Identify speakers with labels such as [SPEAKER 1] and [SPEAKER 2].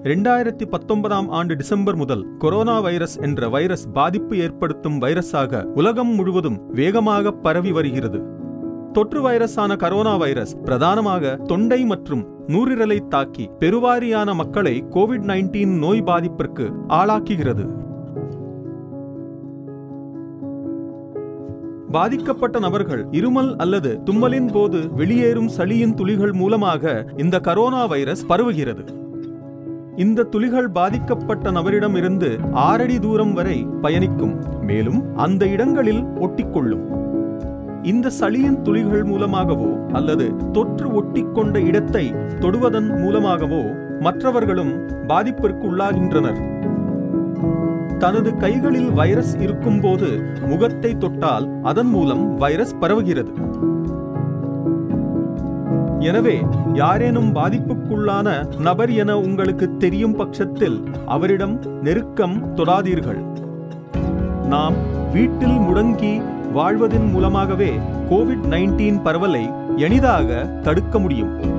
[SPEAKER 1] இரண்டாயிரத்தி பத்தொன்பதாம் ஆண்டு டிசம்பர் முதல் கொரோனா வைரஸ் என்ற வைரஸ் பாதிப்பு ஏற்படுத்தும் வைரஸாக உலகம் முழுவதும் வேகமாக பரவி வருகிறது தொற்று வைரஸான கரோனா வைரஸ் பிரதானமாக தொண்டை மற்றும் நூறிரலை தாக்கி பெருவாரியான மக்களை கோவிட் நைன்டீன் நோய் பாதிப்பிற்கு ஆளாக்குகிறது பாதிக்கப்பட்ட நபர்கள் இருமல் அல்லது தும்மலின் போது வெளியேறும் சளியின் துளிகள் மூலமாக இந்த கரோனா வைரஸ் பரவுகிறது இந்த துளிகள் பாதிக்கப்பட்ட நபரிடமிருந்து ஆறடி தூரம் வரை பயணிக்கும் மேலும் அந்த இடங்களில் ஒட்டிக்கொள்ளும் இந்த சளியின் துளிகள் மூலமாகவோ அல்லது தொற்று ஒட்டிக்கொண்ட இடத்தை தொடுவதன் மூலமாகவோ மற்றவர்களும் பாதிப்பிற்கு உள்ளாகின்றனர் தனது கைகளில் வைரஸ் இருக்கும்போது முகத்தை தொட்டால் அதன் மூலம் வைரஸ் பரவுகிறது எனவே யாரேனும் பாதிப்புக்குள்ளான நபர் என உங்களுக்கு தெரியும் பட்சத்தில் அவரிடம் நெருக்கம் தொடாதீர்கள் நாம் வீட்டில் முடங்கி வாழ்வதன் மூலமாகவே கோவிட் நைன்டீன் பரவலை எளிதாக தடுக்க முடியும்